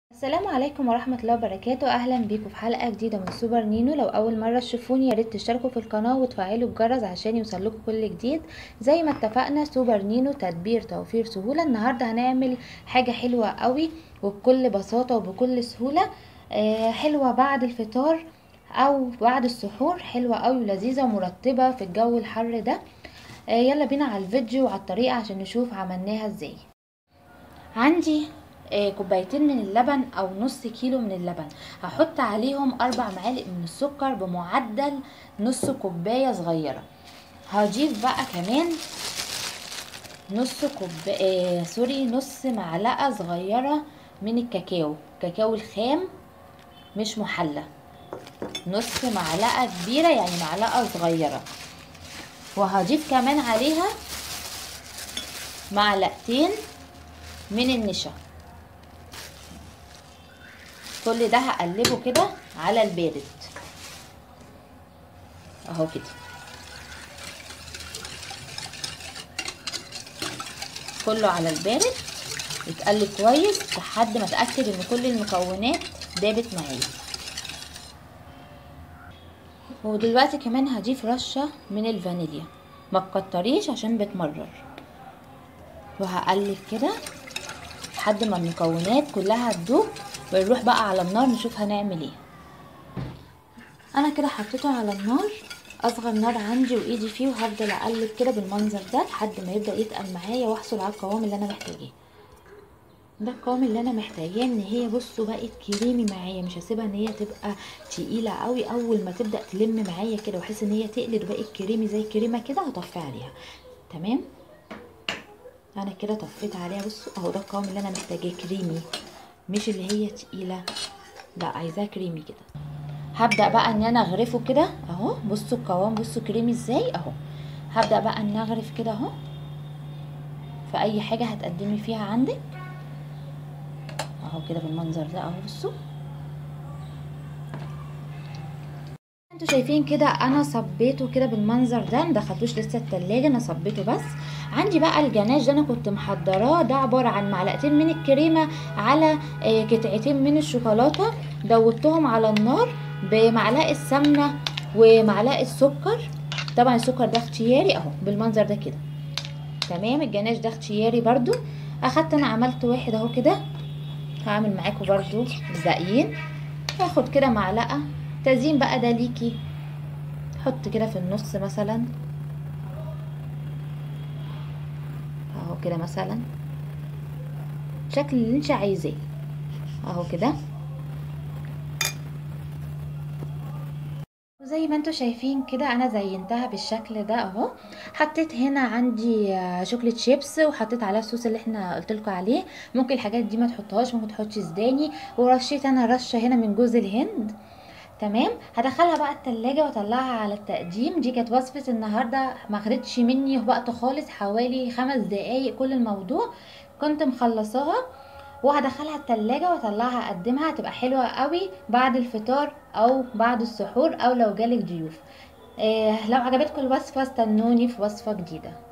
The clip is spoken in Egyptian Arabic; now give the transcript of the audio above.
السلام عليكم ورحمة الله وبركاته أهلا بيكم في حلقة جديدة من سوبر نينو لو أول مرة تشوفوني يا ريت تشتركوا في القناة وتفعلوا الجرس عشان يوصلكوا كل جديد زي ما اتفقنا سوبر نينو تدبير توفير سهولة النهاردة هنعمل حاجة حلوة قوي وبكل بساطة وبكل سهولة آه حلوة بعد الفطار أو بعد السحور حلوة قوي ولذيذة ومرطبة في الجو الحر ده آه يلا بينا على الفيديو وعلى الطريقة عشان نشوف عملناها ازاي عندي آه، كوبايتين من اللبن او نص كيلو من اللبن هحط عليهم اربع معالق من السكر بمعدل نص كوبايه صغيره هضيف بقى كمان نص كوبايه آه سوري نص معلقه صغيره من الكاكاو كاكاو الخام مش محلى نص معلقه كبيره يعني معلقه صغيره وهضيف كمان عليها معلقتين من النشا كل ده هقلبه كده على البارد اهو كده كله على البارد يتقلب كويس لحد ما اتاكد ان كل المكونات دابت معايا ودلوقتي كمان هضيف رشه من الفانيليا ما تكتريش عشان بتمرر وهقلب كده لحد ما المكونات كلها تدوب ونروح بقى على النار نشوف هنعمل ايه انا كده حطيته على النار اصغر نار عندي وايدي فيه وهفضل اقلب كده بالمنظر ده لحد ما يبدا يتقل معايا واحصل على القوام اللي انا محتاجاه ده القوام اللي انا محتاجاه ان هي بصوا بقت كريمي معايا مش هسيبها ان هي تبقى تقيله قوي اول ما تبدا تلم معايا كده واحس ان هي تقلت وبقت كريمي زي الكريمه كده هطفي عليها تمام انا كده طفيت عليها بصوا اهو ده القوام اللي انا محتاجاه كريمي مش اللي هي تقيله لا عايزاها كريمي كده هبدا بقى ان انا اغرفه كده اهو بصوا القوام بصوا كريمي ازاي اهو هبدا بقى ان اغرف كده اهو في اي حاجه هتقدمي فيها عندك اهو كده بالمنظر ده اهو بصوا انتوا شايفين كده انا صبيته كده بالمنظر ده ما دخلتوش لسه التلاجة انا صبيته بس عندي بقى الجناش ده انا كنت محضراه ده عباره عن معلقتين من الكريمه على آه قطعتين من الشوكولاته دوبتهم على النار بمعلقه سمنه ومعلقه سكر طبعا السكر ده اختياري اهو بالمنظر ده كده تمام الجناش ده اختياري برضو اخدت انا عملت واحد اهو كده هعمل معاكم برضو الباقيين هاخد كده معلقه تزيين بقى ده ليكي حط كده في النص مثلا اهو كده مثلا شكل اللي انت عايزاه اهو كده وزي ما انتوا شايفين كده انا زينتها بالشكل ده اهو حطيت هنا عندي شوكليت شيبس وحطيت عليها الصوص اللي احنا قلت لكم عليه ممكن الحاجات دي ما تحطهاش ممكن تحطي زداني ورشيت انا رشه هنا من جوز الهند تمام هدخلها بقى التلاجة واطلعها على التقديم دي كانت وصفة النهاردة ما خدتش مني وقت خالص حوالي خمس دقايق كل الموضوع كنت مخلصاها وهدخلها التلاجة واطلعها اقدمها هتبقى حلوة قوي بعد الفطار او بعد السحور او لو جالك ضيوف إيه لو عجبتكم الوصفة استنوني في وصفة جديدة